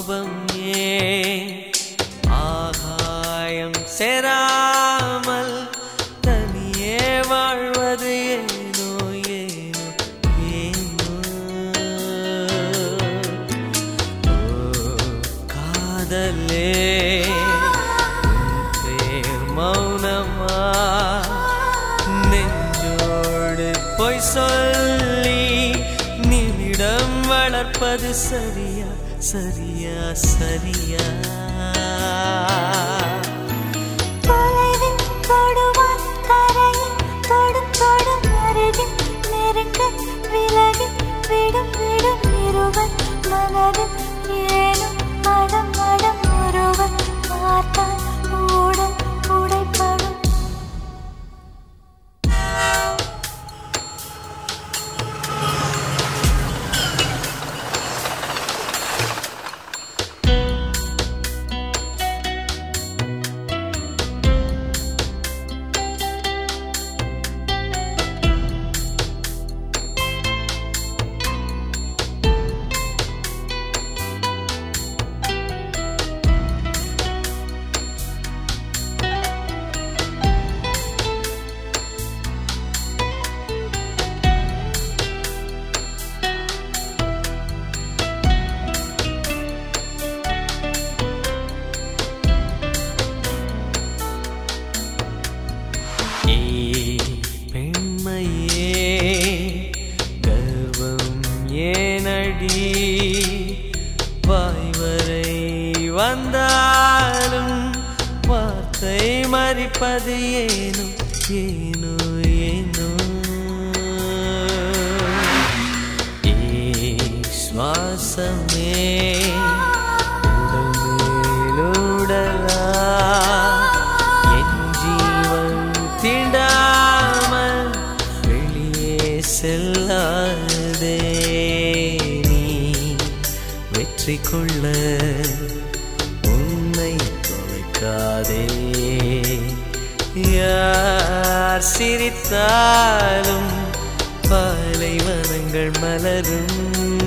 கோபம் ஏன் ஆகாயம் சேராமல் தனியே வாழ்வது ஏனோ ஏனோ ஏனோ ஓ, காதலே உன் பேர் மௌனமா நெஞ்சோடு பொய் சொல்லி நிமிடம் வளர்ப்பது சரியா சரியா சரியா தொலைவில் தொடுவான் கரையில் தொடும் தொடும் அருகில் நெருங்க விலகி விடும் விடும் இருவன் மனதில் ஏனும் மடம் மடம் ஒருவன் பார்த்தால் ஊடல் உடைப்படும் ஏய் பெண்மையே கர்வம் ஏனடி வாய் வரை வந்தாலும் வார்த்தை மறிப்பது ஏனோ ஏனோ ஏனோ ஏய் சுவாசமே உடலா என் ஜீவன் தீண்டாமல் வெளியே செல்லாதே நீ வெற்றி கொள்ள உன்னை தொலைக்காதே யார் சிரித்தாலும் பாலைவனங்கள் மலரும்